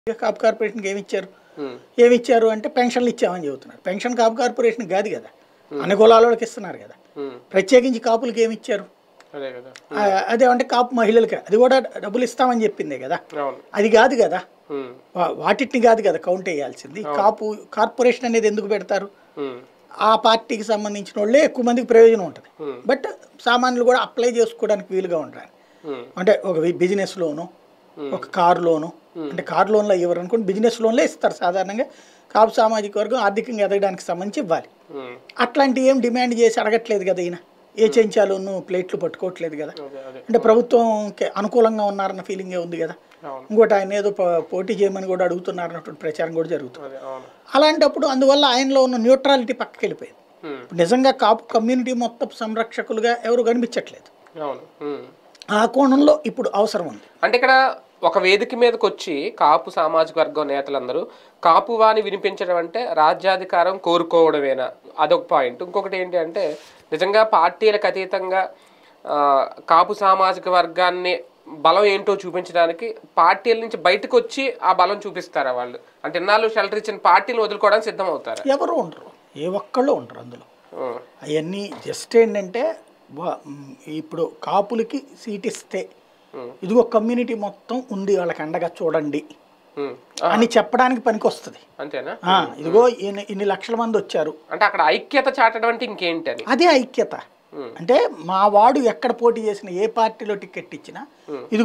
కాపు కార్పొరేషన్కి ఏమి ఇచ్చారు ఉమ్, ఏమి ఇచ్చారు అంటే పెన్షన్లు ఇచ్చామని చెబుతున్నారు పెన్షన్ కాపు కార్పొరేషన్ కాదు కదా అన్ని కులాల వాళ్ళకి ఇస్తున్నారు కదా ఉమ్, ప్రత్యేకించి కాపులకి ఏమి ఇచ్చారు అదే కదా ఆ, అదేమంటే కాపు మహిళలకి అది కూడా డబ్బులు ఇస్తామని చెప్పిందే కదా అవును అది కాదు కదా ఉమ్, వా- వాటిని కాదు కదా కౌంట్ వేయాల్సింది కాపు కార్పొరేషన్ అనేది ఎందుకు పెడతారు ఉమ్, ఆ పార్టీకి సంబంధించిన వాళ్ళే ఎక్కువ మందికి ప్రయోజనం ఉంటుంది Hmm. బట్ సామాన్యులు కూడా అప్లై చేసుకోవడానికి వీలుగా ఉంటారు ఉమ్, అంటే ఒక బిజినెస్ లోను ఒక కార్ లోను అంటే కార్ లోన్లో ఇవ్వరు అనుకోండి బిజినెస్ లోన్లే ఇస్తారు సాధారణంగా కాపు సామాజిక వర్గం ఆర్థికంగా ఎదగడానికి సంబంధించి ఇవ్వాలి ఉమ్, అట్లాంటివి ఏం డిమాండ్ చేసి అడగట్లేదు కదా ఈయన ఏ చెంచాలోను ప్లేట్లు పట్టుకోవట్లేదు కదా అదే అదే అంటే ప్రభుత్వంకి అనుకూలంగా ఉన్నారన్న ఫీలింగే ఉంది కదా అవును ఇంకోటి ఆయన ఏదో ప- పోటీ చేయమని కూడా అడుగుతున్నారన్నటువంటి ప్రచారం కూడా జరుగుతుంది అదే అవును అలాంటప్పుడు అందువల్ల ఆయనలో ఉన్న న్యూట్రాలిటీ పక్కకి వెళ్ళిపోయింది ఉమ్, ఇప్పుడు నిజంగా కాపు కమ్యూనిటీ మొత్తం సంరక్షకులుగా ఎవరు కనిపించట్లేదు అవును ఉమ్. ఆ కోణంలో ఇప్పుడు అవసరం ఉంది అంటే ఇక్కడ ఒక వేదిక మీదకి వచ్చి కాపు సామాజిక వర్గం నేతలందరూ కాపు వాణి వినిపించడం అంటే రాజ్యాధికారం కోరుకోవడమేనా అదొక పాయింట్ ఇంకొకటి ఏంటి అంటే నిజంగా పార్టీలకు అతీతంగా ఆ, కాపు సామాజిక వర్గాన్ని బలం ఏంటో చూపించడానికి పార్టీల నుంచి బయటకు వచ్చి ఆ బలం చూపిస్తారా వాళ్ళు అంటే ఇన్నాళ్ళు షెల్టర్ ఇచ్చిన పార్టీని వదులుకోవడానికి సిద్ధం అవుతారా ఎవరు ఉండరు ఏ ఒక్కళ్ళు ఉండరు అందులో ఉమ్, అవన్నీ జస్ట్ ఏంటంటే వా- మ్, ఇప్పుడు కాపులకి సీట్ ఇస్తే ఉమ్, ఇదిగో కమ్యూనిటీ మొత్తం ఉంది వాళ్ళకి అండగా చూడండి ఉమ్. అని చెప్పడానికి పనికొస్తుంది అంతేనా ఆ, ఇదిగో ఇన్ని ఇన్ని లక్షల మంది వచ్చారు అంటే అక్కడ ఐక్యత చాటడం అంటే ఇంకేంటి అని అదే ఐక్యత అంటే మా వాడు ఎక్కడ పోటీ చేసిన ఏ పార్టీలో టికెట్ ఇచ్చినా ఇది